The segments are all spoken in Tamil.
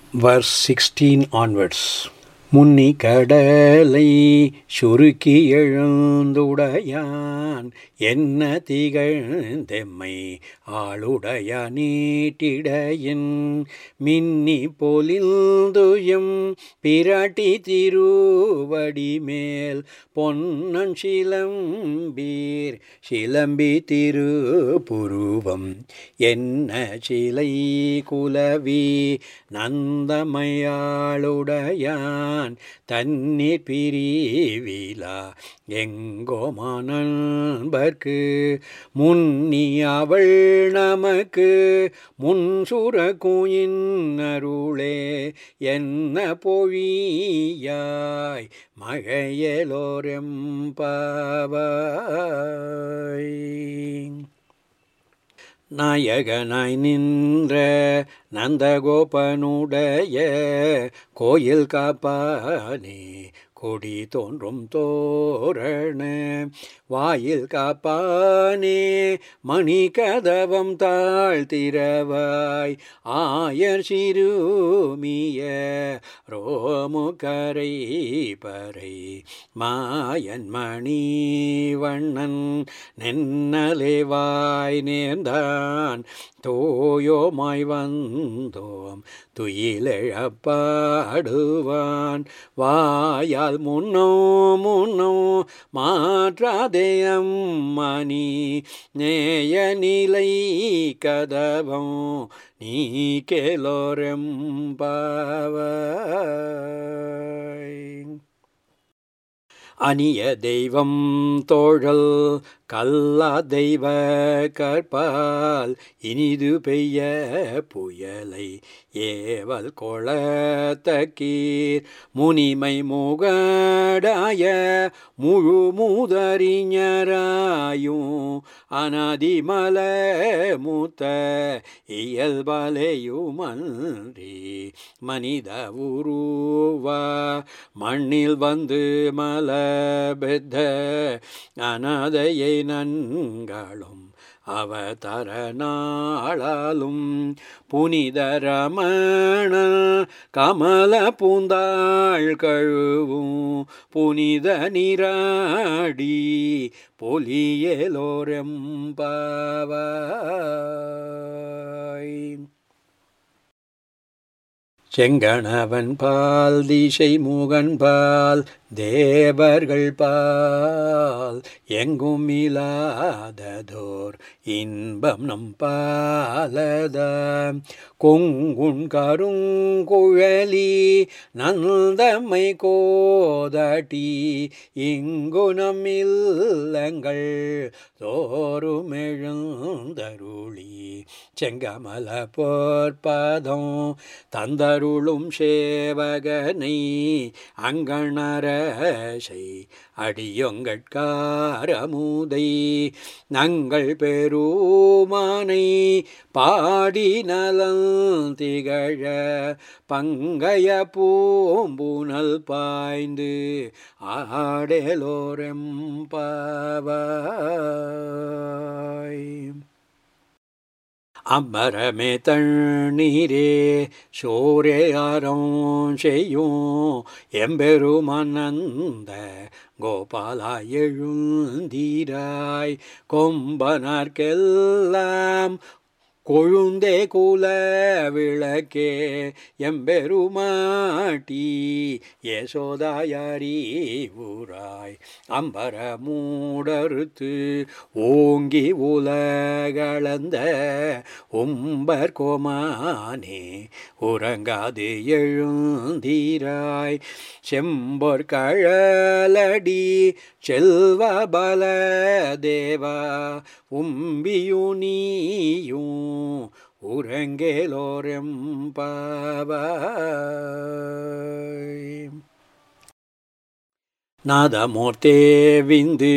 verse 16 onwards. முன்னி கடலை சுருக்கி எழுந்துடையான் என்ன திகழ்ந்தெம்மை ஆளுடைய நீட்டிடையின் மின்னி பொலிந்துயம் பிராட்டி திருவடி மேல் பொன்னன் சிலம்பீர் சிலம்பி திருப்புருவம் என்ன சிலை குலவி நந்தமையாளுடையான் தண்ணீர் பிரிவிலா எங்கோமானன்பர்க்கு முன்னி அவள் நமக்கு முன்சுர குயின்னருளே என்ன பொழியாய் மழையலோரெம்பாவாய் நாயகனாய் நின்ற நந்தகோபனுடைய கோயில் காப்பானே கொடி தோன்றும் தோரண வாயில் காப்பானே மணி கதவம் தாழ்த்திரவாய் ஆயர் சிறுமிய ரோமுகரை பறை மாயன் மணி வண்ணன் நென்னலைவாய் நேர்ந்தான் தோயோமாய் வந்தோம் துயிலெழப்பாடுவான் வாயால் முன்னோ முன்னோ மாற்றாதேயம் மணி நேய நிலை கதவம் நீ கேலோரெம்பாவாய் அணிய தெய்வம் தோழல் கல்லா தெய்வ கற்பால் இனிது பெய்ய புயலை ஏவல் கொளத்தக்கீர் முனிமை முகடாய முழு மூதறிஞராயும் அனாதிமல மூத்த இயல்பலையுமன்றி மனித உருவா மண்ணில் வந்து மல பெத்த அனாதையை நன்களும் அவதரநாளாலும் புனித ரமண கமல பூந்தாள் கழுவும் புனித நீராடி பொலியலோரெம்பாவாய் செங்கணவன் பால் திசை முகன் பால் தேவர்கள் பால் எங்கும் இல்லாததோர் இன்பம் நம் பாலத கொங்குண் கருங்குழலி நந்தம்மை கோதட்டி இங்கு நம் இல்லங்கள் தோறும் எழுந்தருளி செங்கமல போர்ப்பதம் தந்தருளும் சேவகனை அங்கணரசை அடியொங்கட்காரமுதை நங்கள் பெருமானை பாடி நலன் திகழ பங்கைய பூம்புனல் பாய்ந்து ஆடலோரெம்பாவாய் அம்பரமே தண்ணீரே சோரே அறம் செய்யும் எம்பெருமானந்த கோபாலா எழுந்தீராய் கொம்பனார்க்கெல்லாம் கொழுந்தே குல விளக்கே எம்பெருமாட்டி யசோதாயாரி ஊராய் அம்பர மூடறுத்து ஓங்கி உலகளந்த உம்பர் கோமானே உறங்காது எழுந்தீராய் செம்பொற் கழலடி செல்வ பல தேவா உம்பியுனியும் உறங்கேலோரெம்பாவாய் நாதமூர்த்தே விந்து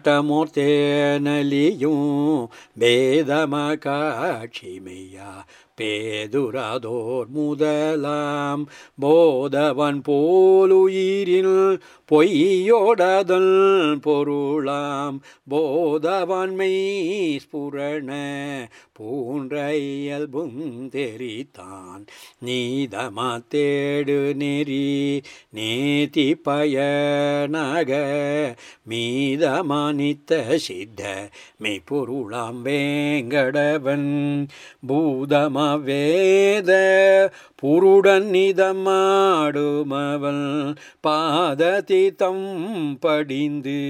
நாட்டமூர்த்தே நலியும் வேதம காட்சி மெய்யா பேதுராதோர் முதலாம் போதவன் போலுயிரில் பொய்யோடதல் பொருளாம் போதவன்மை ஸ்புரண பூன்ற இயல்பும் தெரித்தான் நீதமா தேடு நெறி நேதி பயனாக மீதமானித்த சித்த மெய்ப்பொருளாம் வேங்கடவன் பூதம வேத புருடன் நிதமாடுமவள் பாததித்தம் படிந்து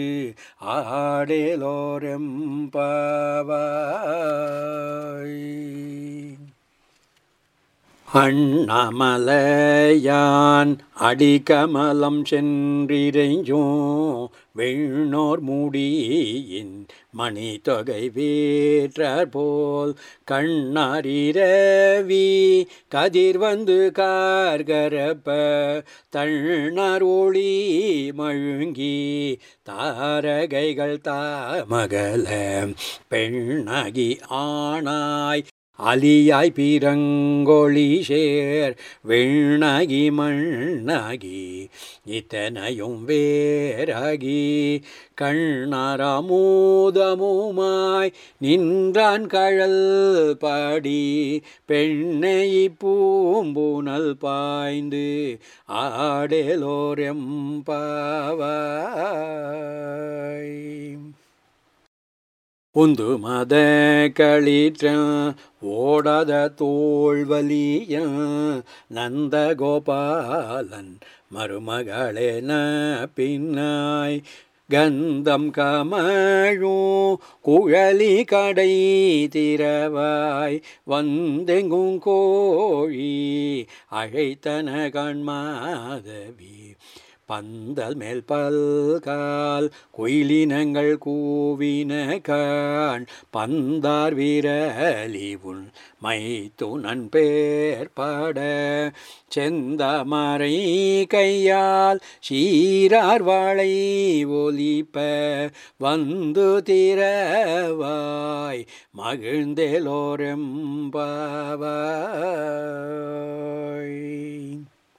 ஆடேலோரெம்பாவாய் அண்ணாமலையான் அடிக்கமலம் சென்றிரைஞ்சோ விண்ணோர் முடியின் மணி தொகை வேற்றார் போல் கண்ணாரிரவி கதிர் வந்து கார்கரப்ப தண்ணர் ஒளி மழுங்கி தாரகைகள் தாமகல பெண்ணகி ஆனாய் அலியாய் பீரங்கொழி சேர் விண்ணகி மண்ணகி இத்தனையும் வேறாகி கண்ணாரமூதமுமாய் நின்றான் கழல் பாடி பெண்ணை பூம்புனல் பாய்ந்து ஆடேலோரெம்பாவாய் உந்து மத களிற்ற ஓடாத தோல்வலிய நந்த கோபாலன் மருமகளென பின்னாய் கந்தம் கமழும் குழலி கடை திரவாய் வந்தெங்கும் கோழி அழைத்தன கண்மாதவி பந்தல் மேல் பல்கால் குயிலினங்கள் கூவின கான் பந்தார் வீரலி உன் மைத்துனன் பேர் பாட செந்தமரை கையால் சீரார் வாழை ஒலிப்ப வந்து திரவாய் மகிழ்ந்தேலோரெம்பாவாய்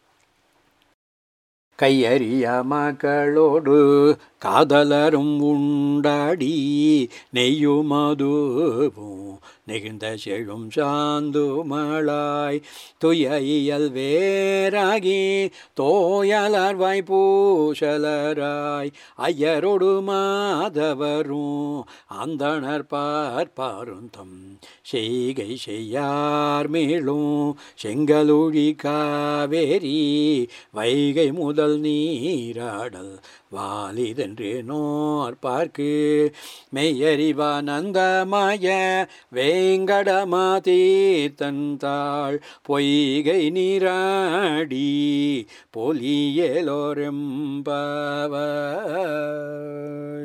கையறிய மக்களோடு காதலரும் உண்டாடி நெய்யுமதுவும் நெகிழ்ந்த செழும் சாந்துமளாய் துய இயல் வேறாகி தோயலர் வாய்ப்பூசலராய் ஐயரோடு மாதவரும் அந்தணர் பார்ப்பாருந்தம் செய்கை செய்யார் மேலும் செங்கலுழி காவேரி வைகை முதல் நீராடல் வாலிதென்று நோர் பார்க்கு மெய்யறிவானந்தமய வேங்கடமா தீர்த்தந்தாள் பொய்கை நீராடி பொலியலோரெம்பாவாய்